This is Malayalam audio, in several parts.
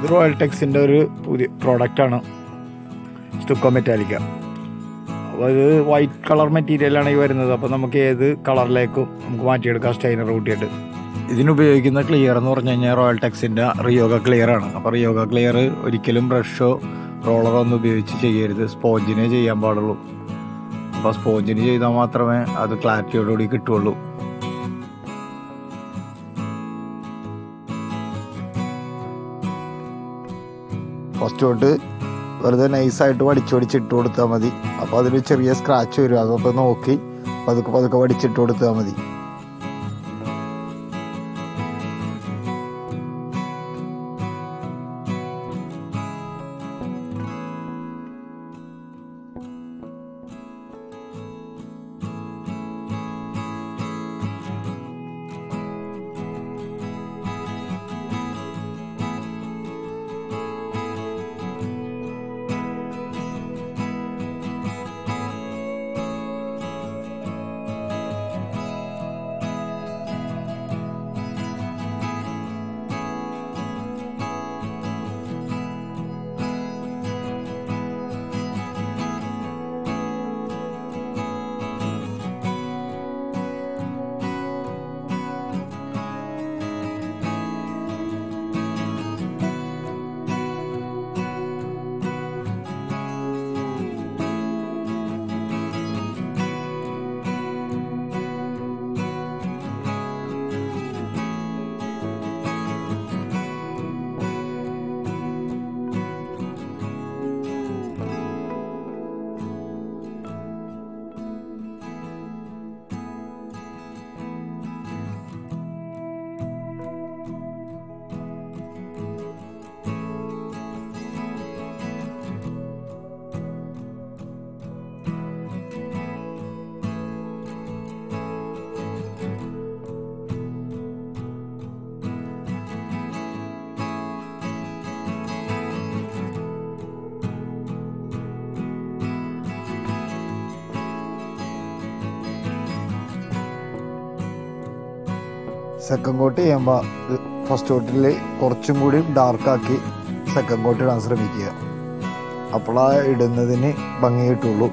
ഇത് റോയൽ ടെക്സിൻ്റെ ഒരു പുതിയ പ്രോഡക്റ്റാണ് സ്റ്റുക്കോ മെറ്റാലിക്ക അപ്പോൾ ഇത് വൈറ്റ് കളർ മെറ്റീരിയലാണ് ഈ വരുന്നത് അപ്പോൾ നമുക്ക് ഏത് കളറിലേക്കും നമുക്ക് മാറ്റിയെടുക്കാം സ്റ്റൈനർ കൂട്ടിയിട്ട് ഇതിനുപയോഗിക്കുന്ന ക്ലിയർ എന്ന് പറഞ്ഞു കഴിഞ്ഞാൽ റോയൽ ടെക്സിൻ്റെ റിയോഗ ക്ലിയർ ആണ് അപ്പോൾ റിയോഗ ക്ലിയർ ഒരിക്കലും ബ്രഷോ റോളറോ ഒന്നും ഉപയോഗിച്ച് ചെയ്യരുത് സ്പോഞ്ചിനെ ചെയ്യാൻ പാടുള്ളൂ അപ്പോൾ സ്പോഞ്ചിന് ചെയ്താൽ മാത്രമേ അത് ക്ലാരിറ്റിയോടുകൂടി കിട്ടുള്ളൂ ഫസ്റ്റ് തൊട്ട് വെറുതെ നൈസായിട്ട് വടിച്ച് വടിച്ചിട്ട് കൊടുത്താൽ മതി അപ്പോൾ അതിൽ ചെറിയ സ്ക്രാച്ച് വരും അതൊക്കെ നോക്കി പതുക്കെ പതുക്കെ വടിച്ചിട്ട് കൊടുത്താൽ മതി സെക്കൻഡ് കോട്ട് ചെയ്യുമ്പോൾ ഫസ്റ്റ് കോട്ടിൽ കുറച്ചും കൂടി ഡാർക്കാക്കി സെക്കൻഡ് കോട്ട് ഇടാൻ ശ്രമിക്കുക അപ്പോഴാ ഇടുന്നതിന് ഭംഗി കിട്ടുള്ളൂ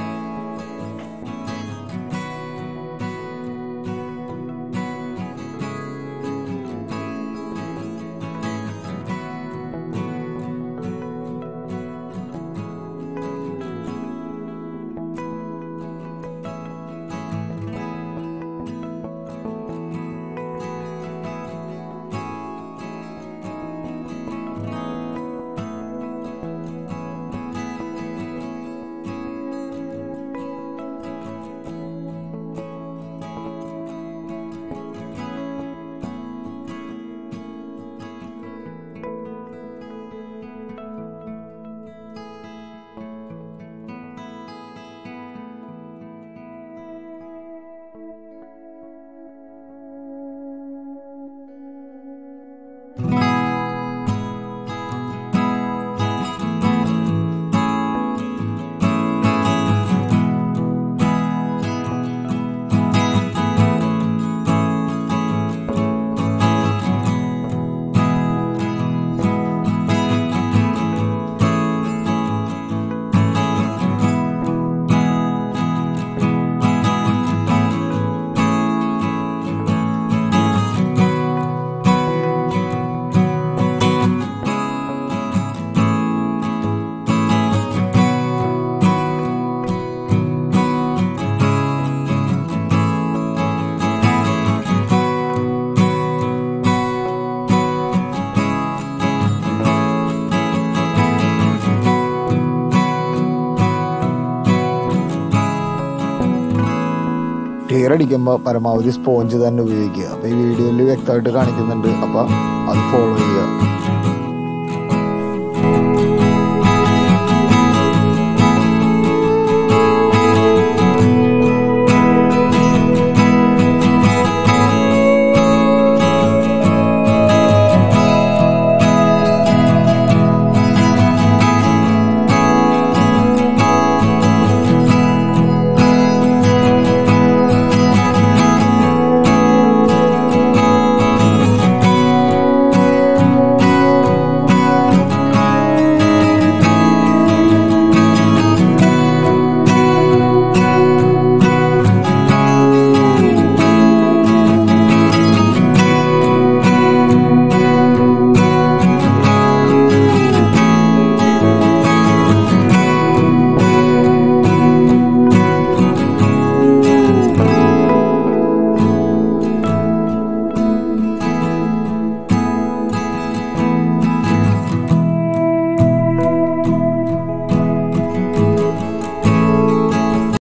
ക്ലിയർ അടിക്കുമ്പോൾ പരമാവധി സ്പോഞ്ച് തന്നെ ഉപയോഗിക്കുക അപ്പോൾ ഈ വീഡിയോയിൽ വ്യക്തമായിട്ട് കാണിക്കുന്നുണ്ട് അപ്പോൾ അത് ഫോളോ ചെയ്യുക